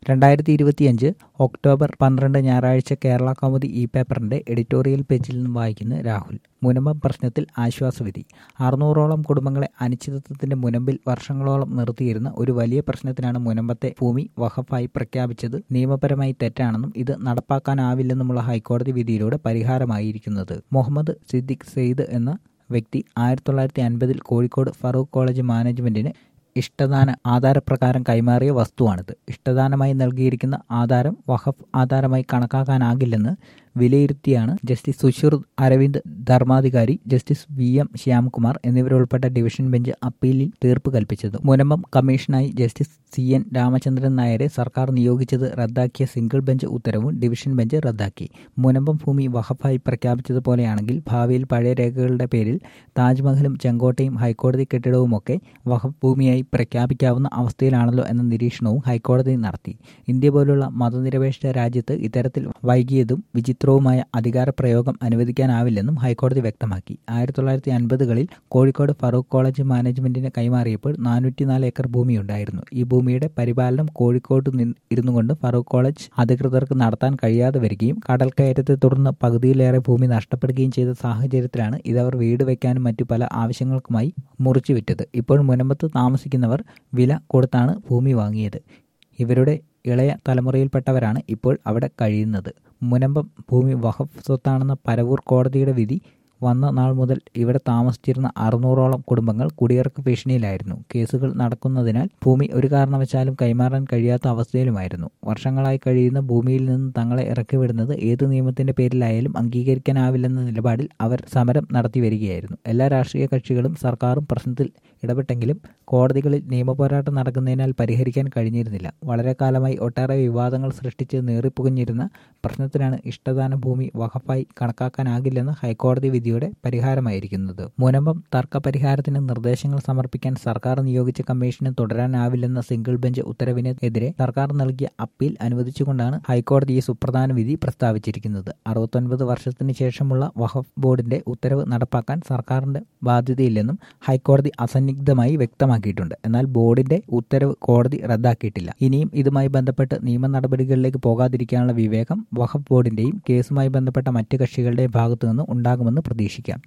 രണ്ടായിരത്തി ഇരുപത്തിയഞ്ച് ഒക്ടോബർ പന്ത്രണ്ട് ഞായറാഴ്ച കേരള കൗമുദി ഇ പേപ്പറിന്റെ എഡിറ്റോറിയൽ പേജിൽ നിന്ന് വായിക്കുന്ന രാഹുൽ മുനമ്പം പ്രശ്നത്തിൽ ആശ്വാസവിധി അറുന്നൂറോളം കുടുംബങ്ങളെ അനിശ്ചിതത്വത്തിന്റെ മുനമ്പിൽ വർഷങ്ങളോളം നിർത്തിയിരുന്ന ഒരു വലിയ പ്രശ്നത്തിനാണ് മുനമ്പത്തെ ഭൂമി വഖഫായി പ്രഖ്യാപിച്ചത് നിയമപരമായി തെറ്റാണെന്നും ഇത് നടപ്പാക്കാനാവില്ലെന്നുമുള്ള ഹൈക്കോടതി വിധിയിലൂടെ പരിഹാരമായിരിക്കുന്നത് മുഹമ്മദ് സിദ്ദിഖ് സെയ്ദ് എന്ന വ്യക്തി ആയിരത്തി തൊള്ളായിരത്തി അൻപതിൽ കോഴിക്കോട് ഫറൂഖ് കോളേജ് മാനേജ്മെന്റിന് ഇഷ്ടദാന ആധാരപ്രകാരം കൈമാറിയ വസ്തുവാണിത് ഇഷ്ടദാനമായി നൽകിയിരിക്കുന്ന ആധാരം വഖഫ് ആധാരമായി കണക്കാക്കാനാകില്ലെന്ന് വിലയിരുത്തിയാണ് justice Susheer Aravind Dharmadhikari justice V M Shyamkumar എന്നിവരുൾപ്പെട്ട ഡിവിഷൻ ബെഞ്ച് അപ്പീലിൽ തീർപ്പ് കൽപ്പിച്ചത് മുനമ്പം കമ്മീഷനായി ജസ്റ്റിസ് സി എൻ രാമചന്ദ്രൻ നായരെ സർക്കാർ നിയോഗിച്ചത് റദ്ദാക്കിയ സിംഗിൾ ബെഞ്ച് ഉത്തരവും ഡിവിഷൻ ബെഞ്ച് റദ്ദാക്കി മുനമ്പം ഭൂമി വഖഫായി പ്രഖ്യാപിച്ചതുപോലെയാണെങ്കിൽ ഭാവിയിൽ പഴയ രേഖകളുടെ പേരിൽ താജ്മഹലും ചെങ്കോട്ടയും ഹൈക്കോടതി കെട്ടിടവുമൊക്കെ വഖഫ് ഭൂമിയായി പ്രഖ്യാപിക്കാവുന്ന അവസ്ഥയിലാണല്ലോ എന്ന നിരീക്ഷണവും ഹൈക്കോടതി നടത്തി ഇന്ത്യ പോലുള്ള മതനിരപേക്ഷ രാജ്യത്ത് ഇത്തരത്തിൽ വൈകിയതും വിചിത്രവുമായ അധികാരപ്രയോഗം അനുവദിക്കാനാവില്ലെന്നും ഹൈക്കോടതി വ്യക്തമാക്കി ആയിരത്തി തൊള്ളായിരത്തി അൻപതുകളിൽ കോഴിക്കോട് ഫറൂഖ് കോളേജ് മാനേജ്മെന്റിന് കൈമാറിയപ്പോൾ നാനൂറ്റിനാല് ഏക്കർ ഭൂമിയുണ്ടായിരുന്നു ഈ ഭൂമിയുടെ പരിപാലനം കോഴിക്കോട് ഇരുന്നു കൊണ്ട് ഫറൂഖ് കോളേജ് അധികൃതർക്ക് നടത്താൻ കഴിയാതെ വരികയും കടൽക്കയറ്റത്തെ തുടർന്ന് പകുതിയിലേറെ ഭൂമി നഷ്ടപ്പെടുകയും ചെയ്ത സാഹചര്യത്തിലാണ് ഇതവർ വീട് വയ്ക്കാനും മറ്റു പല ആവശ്യങ്ങൾക്കുമായി മുറിച്ചു വിറ്റത് ഇപ്പോൾ മുനമ്പത്ത് താമസിക്കുന്നവർ വില കൊടുത്താണ് ഭൂമി വാങ്ങിയത് ഇവരുടെ ഇളയ തലമുറയിൽപ്പെട്ടവരാണ് ഇപ്പോൾ അവിടെ കഴിയുന്നത് മുനമ്പം ഭൂമി വഖഫ് സ്വത്താണെന്ന പരവൂർ കോടതിയുടെ വിധി വന്ന നാൾ മുതൽ ഇവിടെ താമസിച്ചിരുന്ന അറുന്നൂറോളം കുടുംബങ്ങൾ കുടിയിറക്ക് ഭീഷണിയിലായിരുന്നു കേസുകൾ നടക്കുന്നതിനാൽ ഭൂമി ഒരു കാരണവശാലും കൈമാറാൻ കഴിയാത്ത അവസ്ഥയിലുമായിരുന്നു വർഷങ്ങളായി കഴിയുന്ന ഭൂമിയിൽ നിന്ന് തങ്ങളെ ഇറക്കിവിടുന്നത് ഏത് നിയമത്തിന്റെ പേരിലായാലും അംഗീകരിക്കാനാവില്ലെന്ന നിലപാടിൽ അവർ സമരം നടത്തി വരികയായിരുന്നു എല്ലാ രാഷ്ട്രീയ കക്ഷികളും സർക്കാരും പ്രശ്നത്തിൽ ഇടപെട്ടെങ്കിലും കോടതികളിൽ നിയമപോരാട്ടം നടക്കുന്നതിനാൽ പരിഹരിക്കാൻ കഴിഞ്ഞിരുന്നില്ല വളരെ കാലമായി ഒട്ടേറെ വിവാദങ്ങൾ സൃഷ്ടിച്ച് നേറിപ്പുകഞ്ഞിരുന്ന പ്രശ്നത്തിനാണ് ഇഷ്ടദാന ഭൂമി വഖഫായി കണക്കാക്കാനാകില്ലെന്ന ഹൈക്കോടതി വിധിയുടെ പരിഹാരമായിരിക്കുന്നത് മുനമ്പം തർക്ക പരിഹാരത്തിന് നിർദ്ദേശങ്ങൾ സമർപ്പിക്കാൻ സർക്കാർ നിയോഗിച്ച കമ്മീഷന് തുടരാനാവില്ലെന്ന സിംഗിൾ ബെഞ്ച് ഉത്തരവിനെതിരെ സർക്കാർ നൽകിയ അപ്പീൽ അനുവദിച്ചുകൊണ്ടാണ് ഹൈക്കോടതി ഈ സുപ്രധാന വിധി പ്രസ്താവിച്ചിരിക്കുന്നത് അറുപത്തൊൻപത് വർഷത്തിന് ശേഷമുള്ള വഖഫ് ബോർഡിന്റെ ഉത്തരവ് നടപ്പാക്കാൻ സർക്കാരിന്റെ ബാധ്യതയില്ലെന്നും ഹൈക്കോടതി അസന്നിഗ്ധമായി വ്യക്തമാക്കിയിട്ടുണ്ട് എന്നാൽ ബോർഡിന്റെ ഉത്തരവ് കോടതി റദ്ദാക്കിയിട്ടില്ല ഇനിയും ഇതുമായി ബന്ധപ്പെട്ട് നിയമ നടപടികളിലേക്ക് പോകാതിരിക്കാനുള്ള വിവേകം വഖഫ് ബോർഡിന്റെയും കേസുമായി ബന്ധപ്പെട്ട മറ്റ് കക്ഷികളുടെയും ഭാഗത്തുനിന്ന് ഉണ്ടാകുമെന്ന് പ്രതീക്ഷിക്കാം